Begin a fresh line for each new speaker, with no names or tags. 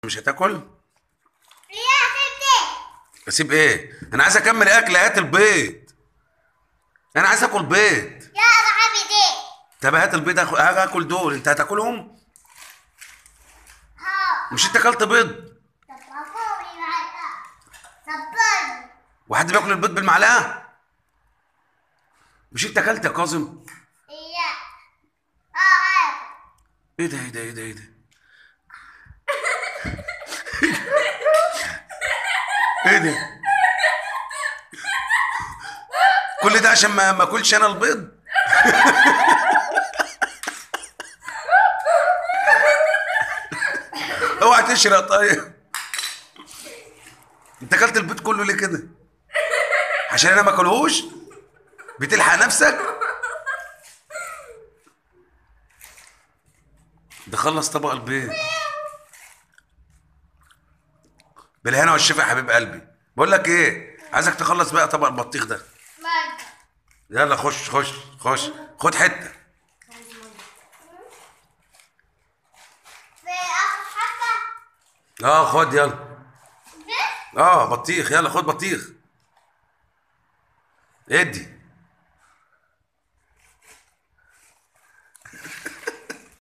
مش هتاكل
يا ستي
اسيب ايه انا عايز اكمل اكل هات البيض انا عايز اكل بيض
يا صاحبي دي
طب هات البيض هاخ- هاكل دول انت هتاكلهم
ها
مش انت اكلت بيض
صبروني معاك صبرني
وحد بياكل البيض بالمعلقه مش انت اكلت يا كاظم
يا اه
ايه ده ايه ده ايه ده ايه ده ايه ده كل ده عشان ما ما اكلش انا البيض اوعى تشرق طيب انت اكلت البيض كله ليه كده عشان انا ما اكلهوش بتلحق نفسك ده خلص طبق البيض بالهنا والشفا يا حبيب قلبي بقول لك ايه عايزك تخلص بقى طبق البطيخ ده
ماجد
يلا خش خش خش خد حته
في اخر حاجه
اه خد يلا
ده
اه بطيخ يلا خد بطيخ ادي